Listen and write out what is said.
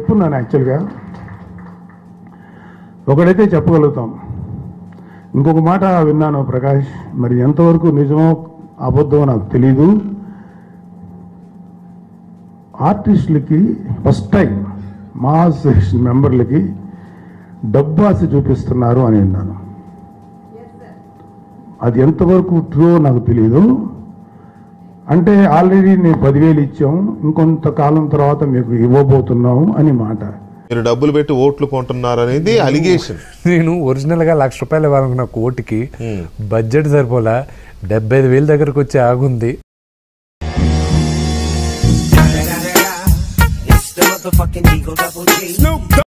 చెప్పున్నాను యాక్చువల్గా ఒకడైతే చెప్పగలుగుతాం ఇంకొక మాట విన్నాను ప్రకాష్ మరి ఎంతవరకు నిజమో అబద్ధమో నాకు తెలీదు ఆర్టిస్టులకి ఫస్ట్ టైం మా అసోసియేషన్ మెంబర్లకి డబ్బు ఆశ చూపిస్తున్నారు అని విన్నాను అది ఎంతవరకు ట్రూ నాకు తెలియదు అంటే ఆల్రెడీ నేను పదివేలు ఇచ్చాం ఇంకొంతకాలం తర్వాత మీకు ఇవ్వబోతున్నాం అని మాట మీరు డబ్బులు పెట్టి ఓట్లు కొంటున్నారు అనేది అలిగేషన్ నేను ఒరిజినల్ గా లక్ష రూపాయలు ఇవ్వాలనుకున్న కోటికి బడ్జెట్ సరిపోలా డెబ్బై ఐదు వేల దగ్గరకు వచ్చి ఆగుంది It's the motherfucking Eagle Double G.